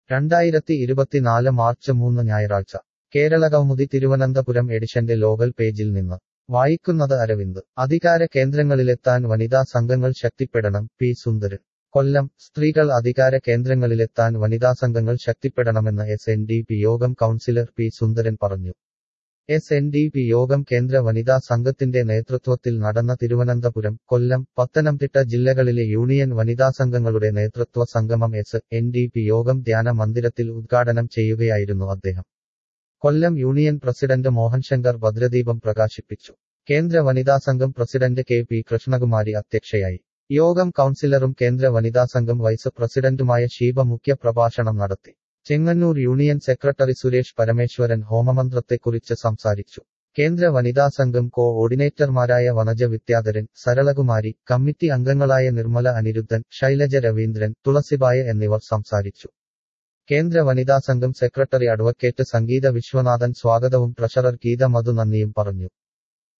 രണ്ടായിരത്തി ഇരുപത്തിനാല് മാർച്ച് മൂന്ന് ഞായറാഴ്ച കേരള കൗമുദി തിരുവനന്തപുരം എഡിഷന്റെ ലോകൽ പേജിൽ നിന്ന് വായിക്കുന്നത് അരവിന്ദ് അധികാര കേന്ദ്രങ്ങളിലെത്താൻ വനിതാ സംഘങ്ങൾ ശക്തിപ്പെടണം പി സുന്ദരൻ കൊല്ലം സ്ത്രീകൾ അധികാര കേന്ദ്രങ്ങളിലെത്താൻ വനിതാ സംഘങ്ങൾ ശക്തിപ്പെടണമെന്ന് എസ് എൻ ഡി പി യോഗം കൗൺസിലർ പി സുന്ദരൻ പറഞ്ഞു എസ് എൻ ഡി പി യോഗം കേന്ദ്ര വനിതാ സംഘത്തിന്റെ നേതൃത്വത്തിൽ നടന്ന തിരുവനന്തപുരം കൊല്ലം പത്തനംതിട്ട ജില്ലകളിലെ യൂണിയൻ വനിതാ സംഘങ്ങളുടെ നേതൃത്വ സംഗമം എസ് എൻ ഡി പി യോഗം ധ്യാന മന്ദിരത്തിൽ ഉദ്ഘാടനം ചെയ്യുകയായിരുന്നു അദ്ദേഹം കൊല്ലം യൂണിയൻ പ്രസിഡന്റ് മോഹൻശങ്കർ ഭദ്രദീപം പ്രകാശിപ്പിച്ചു കേന്ദ്ര വനിതാ സംഘം പ്രസിഡന്റ് കെ പി കൃഷ്ണകുമാരി അധ്യക്ഷയായി യോഗം കൗൺസിലറും കേന്ദ്ര വനിതാ സംഘം വൈസ് പ്രസിഡന്റുമായ ഷീബ മുഖ്യ പ്രഭാഷണം നടത്തി ചെങ്ങന്നൂർ യൂണിയൻ സെക്രട്ടറി സുരേഷ് പരമേശ്വരൻ ഹോമമന്ത്രത്തെക്കുറിച്ച് സംസാരിച്ചു കേന്ദ്ര വനിതാ സംഘം കോ ഓർഡിനേറ്റർമാരായ വനജ വിദ്യാധരൻ സരളകുമാരി കമ്മിറ്റി അംഗങ്ങളായ നിർമ്മല അനിരുദ്ധൻ ശൈലജ രവീന്ദ്രൻ തുളസിബായ എന്നിവർ സംസാരിച്ചു കേന്ദ്ര വനിതാ സംഘം സെക്രട്ടറി അഡ്വക്കേറ്റ് സംഗീത വിശ്വനാഥൻ സ്വാഗതവും ട്രഷറർ ഗീത മധു നന്ദിയും പറഞ്ഞു